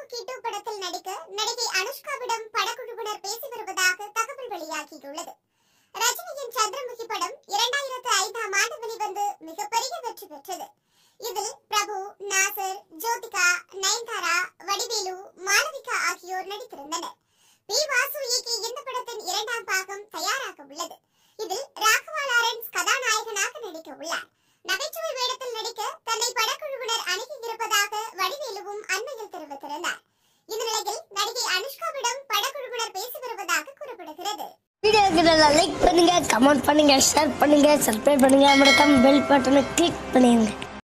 Chandramukhi two படத்தில் நடிக்க நடிகை அனுஷ்காவிடம் படக்குழுவினர் பேசி வருவதாக தகவல் வெளியாகியுள்ளது ரஜினியின் சந்திரமுகி படம் இரண்டாயிரத்து ஐந்தாம் ஆண்டு வெளிவந்து மிகப்பெரிய வெற்றி பெற்றது இதில் பிரபு நாசர் ஜோதிகா நயன்தாரா வடிவேலு மாளவிகா ஆகியோர் நடித்திருந்தனர் பி வாசு இயக்கிய இந்த படத்தின் இரண்டாம் பாகம் தயாராக உள்ளது இதில் ராகவா லாரன்ஸ் கதாநாயகனாக நடிக்க உள்ளார் நகைச்சுவை வேடத்தில் நடிக்க தன்னை படக்குழுவினர் அணுகி இருப்பதாக வடிவேலுவும் அண்மையில் தெரிவித்திருந்தார் இந்த நிலையில் நடிகை அனுஷ்காவிடம் படக்குழுவினர் பேசி வருவதாக கூறப்படுகிறது வீடியோக்கு நல்லா லைக் பண்ணுங்க கமெண்ட் பண்ணுங்க ஷேர் பண்ணுங்க சப்ஸ்கிரைப் பண்ணுங்க மறக்காம பெல் பட்டனை கிளிக் பண்ணுங்க